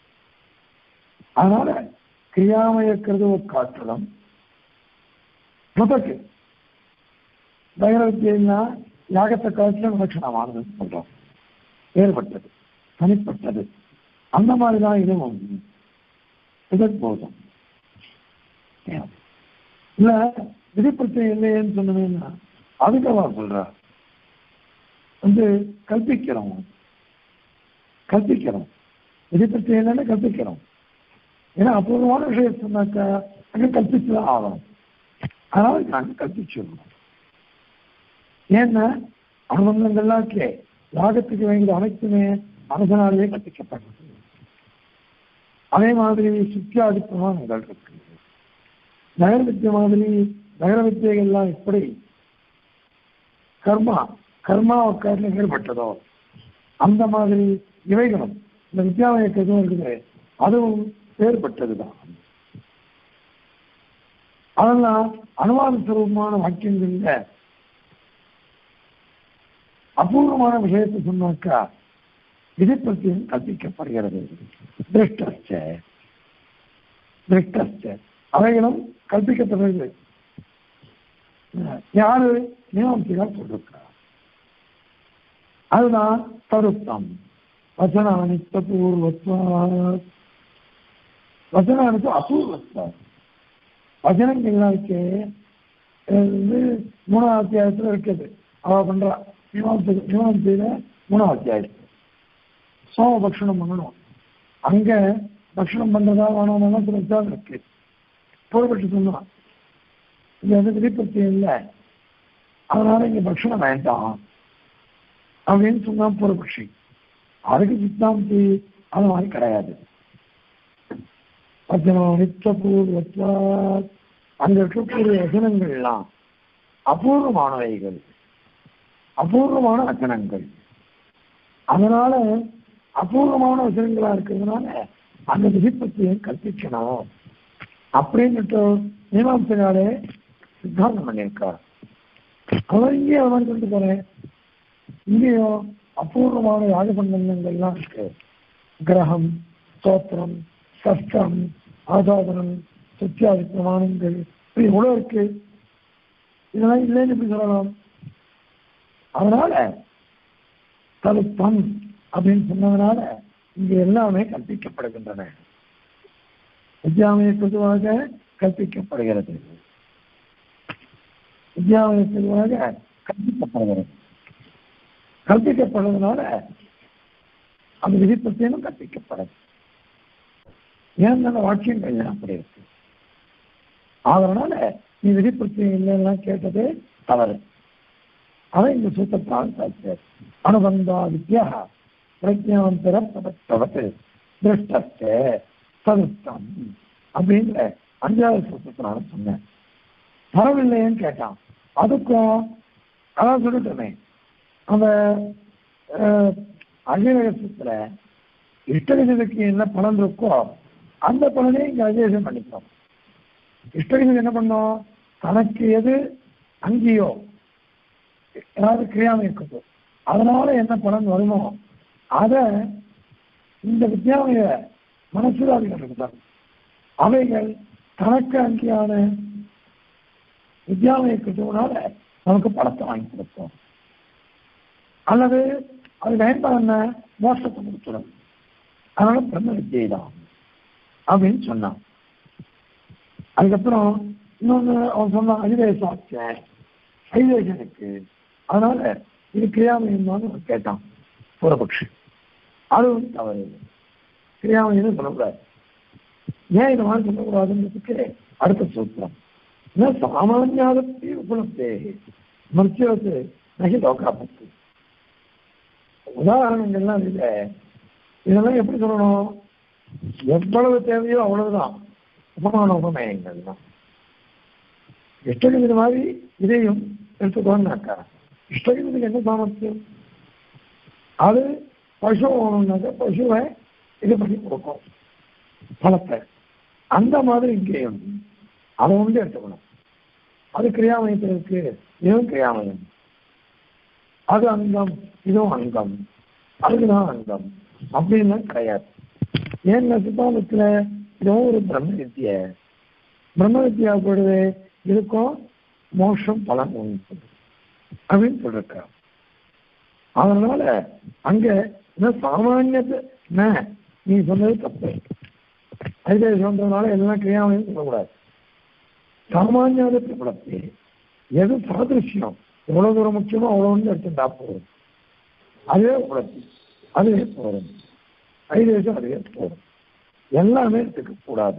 அதனால கிரியாமய கிருதுவ காற்றலம் முதக்கு தகர வித்தியைனா யாகத்தை காட்டிலும் விலட்சணமானதுன்னு சொல்றோம் வேறுபட்டது தனிப்பட்டது அந்த மாதிரி தான் இதுவும் இதற்கு போதும் இல்ல விதிப்பிரச்சனை இல்லையேன்னு சொன்னீங்கன்னா அதுக்கு அவர் சொல்றார் வந்து கல்பிக்கிறோம் கல்பிக்கிறோம் விதிப்பிரச்சனை இல்லைன்னா கல்பிக்கிறோம் ஏன்னா அபூர்வமான விஷயம் சொன்னாக்கா அங்க கல்பிச்சுதான் ஆகணும் அதனால நாங்கள் கல்பிச்சிடணும் ஏன்னா அனுபந்தங்கள்லாம் கே யாகத்துக்கு வேண்டிய அனைத்துமே மனசனாலேயே கற்பிக்கப்பட்டது அதே மாதிரி சுத்தியாதி பிரமாணங்கள் இருக்கு நகர வித்திய மாதிரி நகர வித்தியெல்லாம் எப்படி கர்மா கர்மா காட்டிலும் ஏற்பட்டதோ அந்த மாதிரி இவைகளும் இந்த வித்யாலயக்கு எதுவும் இருக்குது அதுவும் வேறுபட்டதுதான் அதெல்லாம் அனுவாத சுரூபமான வாக்கியங்கள்ல அபூர்வமான விஷயத்தை சொன்னாக்கா விதிப்பிரத்தியம் கற்பிக்கப்படுகிறது திருஷ்டச்ச திருஷ்டச்ச அவைகளும் கற்பிக்கப்படுகிறது யாரு மீமாம்சிகள் சொல்லிருக்கிறார் அதுதான் தருத்தம் வச்சனானித்த பூர்வத்வா வச்சனானித்த அபூர்வத்வா வச்சனங்கள்லாம் இருக்கு இது வந்து மூணாவது அத்தியாயத்துல இருக்குது அவ பண்றா மீமாசை மீமாசையில மூணாவது அத்தியாயம் சோம பக்ஷணம் பண்ணணும் அங்க பக்ஷணம் பண்றதா வேணாமா சில விசாரம் இருக்கு பொறுப்பட்டு சொன்னான் இங்க வந்து விதிப்பத்தியம் இல்லை அதனால இங்க பக்ஷணம் வேண்டாம் அப்படின்னு சொன்னா பூர்வபக்ஷி அதுக்கு சித்தாந்தி அது மாதிரி கிடையாது வச்சனம் நித்தபூர்வத்வா அங்க இருக்கக்கூடிய வசனங்கள்லாம் அபூர்வமானவைகள் அபூர்வமான வசனங்கள் அதனால அபூர்வமான வசனங்களா இருக்கிறதுனால அந்த விதிப்பத்தையும் கற்பிக்கணும் அப்படின்னுட்டு மீமாசையாலே சித்தாந்தம் பண்ணியிருக்கார் அவர் இங்கே அவன் கொண்டு போறேன் இங்கேயும் அபூர்வமான யாகபந்தங்கள்லாம் இருக்கு கிரகம் ஸ்தோத்திரம் சஸ்திரம் ஆசாதனம் சத்தியாதி பிரமாணங்கள் இப்படி எவ்வளோ இருக்கு இதெல்லாம் இல்லைன்னு எப்படி சொல்லலாம் அதனால தலுப்பம் அப்படின்னு சொன்னதுனால இங்க எல்லாமே கற்பிக்கப்படுகின்றன வித்யாமய பொதுவாக கற்பிக்கப்படுகிறது வித்யாமய பொதுவாக கற்பிக்கப்படுகிறது கற்பிக்கப்படுறதுனால அந்த விதிப்பத்தியும் கற்பிக்கப்படுது ஏன் அந்த வாக்கியங்கள் அப்படி இருக்கு அதனால நீ விதிப்பத்தியம் இல்லைன்னா கேட்டது தவறு அவன் இந்த சூத்திரத்தால் சாட்சியர் அனுபந்தா வித்யா பிரஜாந்தர பதத்தவத்து திருஷ்டத்த சதுர்த்தம் அப்படின்ற அஞ்சாவது சூத்திரத்தினால சொன்னேன் தரவில்லையேன்னு கேட்டான் அதுக்கும் அதான் சொல்லிட்டோமே அந்த அகிலகத்துல இஷ்டகஜத்துக்கு என்ன பலன் இருக்கோ அந்த பலனை இங்க அஜேசம் பண்ணிக்கிறோம் இஷ்டகஜம் என்ன பண்ணோம் தனக்கு எது அங்கேயோ ஏதாவது கிரியாம இருக்குது அதனால என்ன பலன் வருமோ அத இந்த வித்யாமய மனசுதாதிகள் தான் அவைகள் தனக்கு அங்கேயான வித்யாமய கிருத்துவனால நமக்கு படத்தை வாங்கி கொடுத்தோம் அல்லது அது பயன்பட என்ன மோசத்தை கொடுத்துடும் அதனால பிரம்ம வித்தியை தான் அப்படின்னு சொன்னான் அதுக்கப்புறம் இன்னொன்னு அவன் சொன்னான் அதிவேசாச்சேன் ஐதேசனுக்கு அதனால இது கிரியாமயம் தான் கேட்டான் பூரபக்ஷி அது வந்து தவறு கிரியாமயம் சொல்லக்கூடாது ஏன் இந்த மாதிரி சொல்லக்கூடாதுன்றதுக்கு அடுத்த சூத்திரம் என்ன சாமானியாதத்தை உபலப்தே மருத்துவத்து நகி லோகாபத்து உதாரணங்கள்லாம் இல்லை இதெல்லாம் எப்படி சொல்லணும் எவ்வளவு தேவையோ அவ்வளவுதான் உபமான உபமயங்கள் தான் இஷ்டகதி மாதிரி இதையும் எடுத்துக்கோன்னாக்கா இஷ்டகதிக்கு என்ன சாமர்த்தியம் அது பசு ஓணுனாக்க பசுவை இது பண்ணி கொடுக்கும் பழத்தை அந்த மாதிரி இங்கேயும் அதை வந்து எடுத்துக்கணும் அது கிரியாமயத்தில் இருக்கு இதுவும் கிரியாமயம் அது அங்கம் இதுவும் அங்கம் அதுக்குதான் அங்கம் அப்படின்லாம் கிடையாது ஏன்னா சித்தாந்தத்துல இதுவும் ஒரு பிரம்ம வித்திய பிரம்ம வித்தியா போடுது இதுக்கும் மோஷம் பலன் உண்டு அப்படின்னு சொல்லிருக்க அதனால அங்க என்ன சாமானியத்தை என்ன நீ சொன்னது தப்பு ஐதே சொல்றதுனால எல்லாம் கிரியாமையும் சொல்லக்கூடாது சாமானியாத பிரபலத்தை எது சாதிருஷ்யம் எவ்வளவு தூரம் முக்கியமோ அவ்வளவு எடுத்துட்டா போதும் அதுவே உடச்சி அதுவே போதும் ஐதேசம் அதுவே போதும் எல்லாமே எடுத்துக்க கூடாது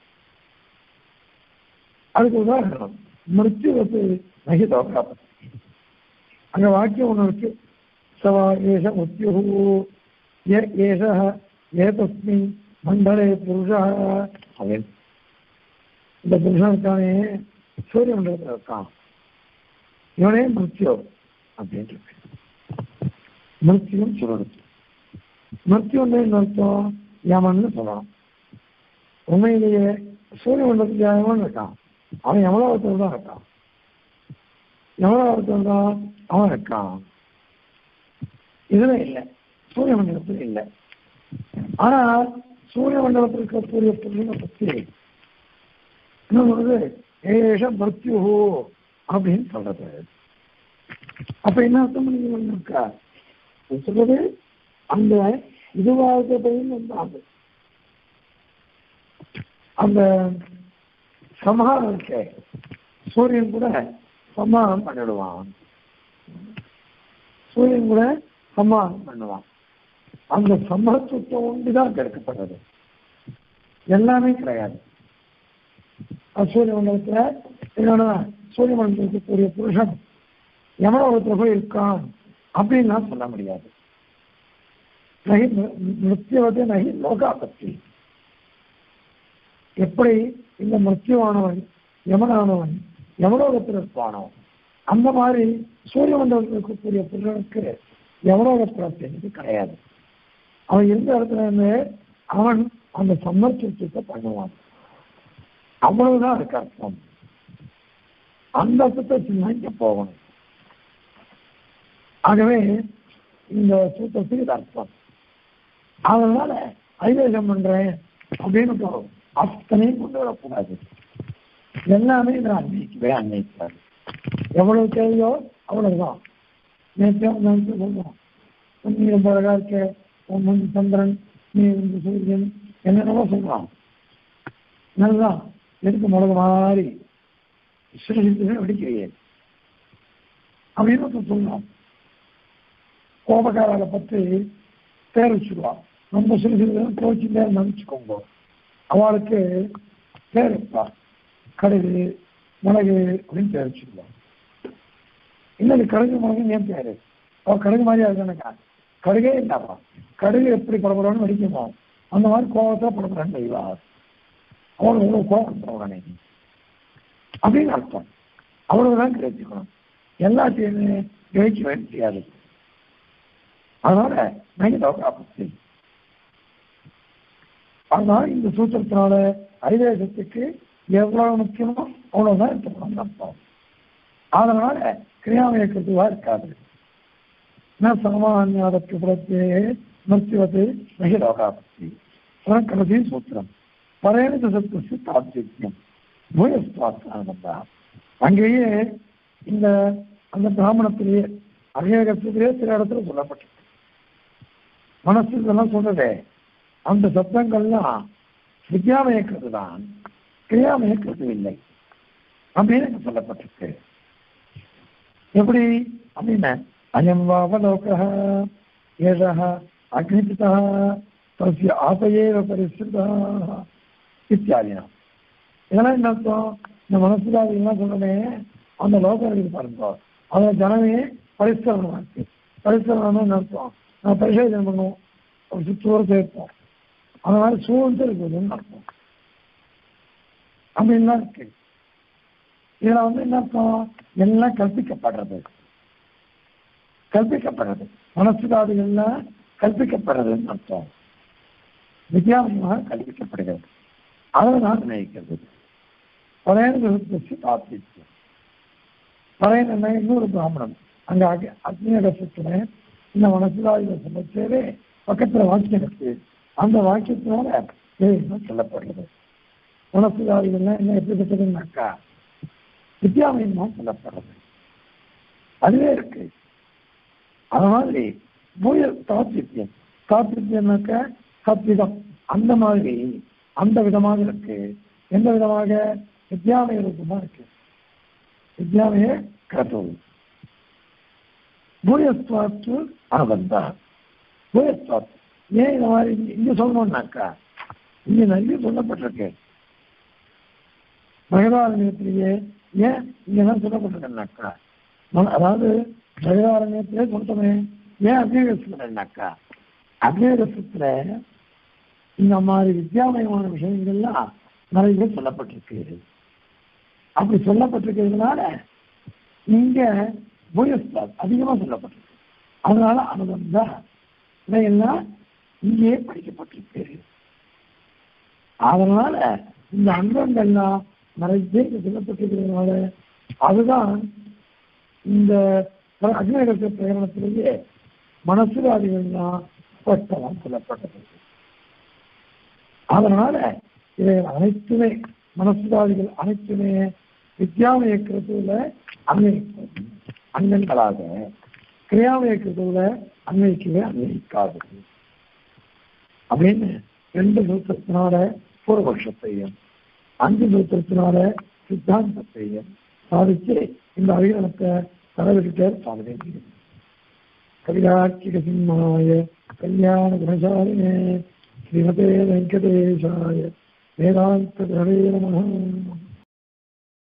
அதுக்கு உதாரணம் மிருத்யுவத்து நகி தோக்காப்ப அங்க வாக்கியம் ஒண்ணு இருக்கு சவா ஏஷ முத்யு ஏஷ ஏதஸ்மின் மண்டலே புருஷா அவன் இந்த புருஷன் இருக்கானே சூரிய மண்டலத்தில் இருக்கான் இவனே மிருத்யோ அப்படின்ட்டு இருக்கு மிருத்யும் சொல்லணும் மிருத்யுன்னு என்ன அர்த்தம் யமன்னு சொல்லணும் உண்மையிலேயே சூரிய மண்டலத்துக்கு யமன் இருக்கான் அவன் எவ்வளவு தான் இருக்கான் எவ்வளவு தான் அவன் இருக்கான் இதுல இல்லை சூரிய மண்டலத்தில் இல்லை ஆனா சூரிய மண்டலத்தில் இருக்கக்கூடிய புள்ளினை பத்தி இன்னொன்று ஏஷ மிருத்யு அப்படின்னு சொல்றது அப்ப என்ன அர்த்தம் பண்ணிக்கா அது சொல்றது அந்த இதுவாக வந்தாங்க அந்த சம்ஹாரம் இருக்கே சூரியன் கூட சம்ஹாரம் பண்ணிடுவான் சூரியன் கூட சம்ஹாரம் பண்ணுவான் அந்த சமத்துவத்தை ஒன்றுதான் கெடுக்கப்படுறது எல்லாமே கிடையாது அது சூரிய மண்டலத்துல என்னன்னா சூரிய மண்டலத்தில் இருக்கக்கூடிய புருஷன் எமலோகத்துல போய் இருக்கான் அப்படின்லாம் சொல்ல முடியாது நகி மிருத்தியவதே நகி லோகாபத்தி எப்படி இந்த மிருத்தியவானவன் யமனானவன் யமலோகத்தில் இருப்பானோ அந்த மாதிரி சூரிய மண்டலத்தில் இருக்கக்கூடிய புருஷனுக்கு யமலோக பிராப்தி கிடையாது அவன் இருந்த இடத்துல இருந்து அவன் அந்த சம்மர்ச்சத்தை பண்ணுவான் அவ்வளவுதான் அதுக்கு அர்த்தம் அந்த அர்த்தத்தை சின்னாங்க போகணும் ஆகவே இந்த சூத்திரத்துக்கு இது அர்த்தம் அதனால ஐவேகம் பண்றேன் அப்படின்னு போகும் அத்தனையும் கொண்டு வரக்கூடாது எல்லாமே நான் அன்னைக்குவே அன்னைக்காது எவ்வளவு தேவையோ அவ்வளவுதான் நேற்று நினைச்சு சொல்லுவோம் நீ ரொம்ப அழகா இருக்க உன் முன் சந்திரன் நீ இந்த சூரியன் என்னென்னவோ சொல்றான் நல்லா எதுக்கு மிளகு மாதிரி சிறுசிறு வெடிக்கிறேன் அப்படின்னு சொல்லலாம் கோபக்காரரை பற்றி பேர் வச்சுருவான் ரொம்ப சிறு சிறு கோச்சு பேர் நினைச்சுக்கோங்க அவளுக்கு பேர் வைப்பா கடுகு மிளகு அப்படின்னு பேர் வச்சுருவான் இன்னொரு கடுகு மிளகு ஏன் பேரு அவ கடுகு மாதிரியா இருக்கா கடுகே இல்லாமா கடுகு எப்படி படப்படணும்னு வெடிக்குமோ அந்த மாதிரி கோபத்தை படப்படன்னு செய்வா அவனுக்கு எவ்வளவு கோபம் உடனே அப்படின்னு அர்த்தம் அவ்வளவுதான் கிடைச்சிக்கணும் எல்லாத்தையுமே கிரகிக்கவே முடியாது அதனால நைதோகாபத்தி அதனால இந்த சூத்திரத்தினால ஐதேசத்துக்கு எவ்வளவு முக்கியமோ அவ்வளவுதான் இருக்கணும் அர்த்தம் அதனால கிரியாமயக்கத்துவா இருக்காது ந சாமானியாதற்கு புறத்தே மிருத்துவது நகிலோகாபத்தி கடைசி சூத்திரம் பரையணித சத்துவத்து தாத்வியம் பூயஸ்வாத்மா அங்கேயே இந்த அந்த பிராமணத்திலேயே அநேகத்திலேயே சில இடத்துல சொல்லப்பட்டிருக்கு மனசு இதெல்லாம் சொல்றதே அந்த சத்தங்கள்லாம் வித்யாமயக்கிறது தான் கிரியாமயக்கிறது இல்லை அப்படின்னு சொல்லப்பட்டிருக்கு எப்படி அப்படின்னு அயம் வாவலோக ஏஷः அக்னிபிதः தஸ்ய ஆபயேவ பரிசுதா இத்தியாதினா இதெல்லாம் என்ன அர்த்தம் இந்த மனசுதாதிகள்லாம் சொன்னமே அந்த லோகம் இருக்குது பாருங்க அதில் ஜனமே பரிசரணம் இருக்கு பரிசரணம் என்ன அர்த்தம் நான் பரிசோதனை பண்ணுவோம் ஒரு சுற்றுவோர் சேர்ப்போம் அந்த மாதிரி சூழ்ந்து இருக்குதுன்னு அர்த்தம் அப்படின்லாம் இருக்கு இதுல வந்து என்ன அர்த்தம் எல்லாம் கற்பிக்கப்படுறது கற்பிக்கப்படுறது மனசுதாதிகள்லாம் கற்பிக்கப்படுறதுன்னு அர்த்தம் வித்தியாசமாக கற்பிக்கப்படுகிறது அதை நான் நினைக்கிறது பழையனுக்கு தாத்வியம் பழையன் என்ன இன்னொரு பிராமணன் அங்க அக அக்னியகசத்துல இந்த மனசுதாதிகளை சமைச்சதே பக்கத்துல வாக்கியம் இருக்கு அந்த வாக்கியத்தினால தெய்வம் சொல்லப்படுறது மனசுதாதிகள்லாம் என்ன எப்படிப்பட்டதுன்னாக்கா வித்யாமயமா சொல்லப்படுறது அதுவே இருக்கு அது மாதிரி பூய தாத்வியம் தாத்வியம்னாக்க சத்விதம் அந்த மாதிரி அந்த விதமாக இருக்கு எந்த விதமாக வித்யாமய ரூபமா இருக்கு வித்யாமய கருத்து பூயஸ்வாத்து அனுபந்தா பூயஸ்வாத் ஏன் இந்த மாதிரி இங்க சொல்லணும்னாக்கா இங்க நிறைய சொல்லப்பட்டிருக்கு மகிழாரண்யத்திலேயே ஏன் இங்க தான் சொல்லப்பட்டிருக்கேன்னாக்கா அதாவது மகிழாரண்யத்திலே சொல்லிட்டோமே ஏன் அக்னிரசத்துலனாக்கா அக்னிரசத்துல இந்த மாதிரி வித்யாமயமான விஷயங்கள்லாம் நிறைய சொல்லப்பட்டிருக்கு அப்படி சொல்லப்பட்டிருக்கிறதுனால இங்க பூயஸ்தாத் அதிகமா சொல்லப்பட்டிருக்கு அதனால அனுபந்தா இதையெல்லாம் இங்கே படிக்கப்பட்டிருக்கு அதனால இந்த அங்கங்கள்லாம் நிறைய சொல்லப்பட்டிருக்கிறதுனால அதுதான் இந்த அக்னிரக பிரகடனத்திலேயே மனசுவாதிகள்லாம் ஸ்பஷ்டமாக சொல்லப்பட்டது அதனால இவைகள் அனைத்துமே மனசுவாதிகள் அனைத்துமே வித்யாமய கிருத்துல அங்கங்களாக கிரியாமய கிருத்துல அன்வைக்கவே அன்வைக்காது அப்படின்னு ரெண்டு சூத்திரத்தினால பூர்வபக்ஷத்தையும் அஞ்சு சூத்திரத்தினால சித்தாந்தத்தையும் சாதிச்சு இந்த அதிகாரத்தை தலைவிட்டு சாதனை கவிதாட்சிக சிம்மாய கல்யாண குணசாலினே ஸ்ரீமதே வெங்கடேஷாய வேதாந்த நம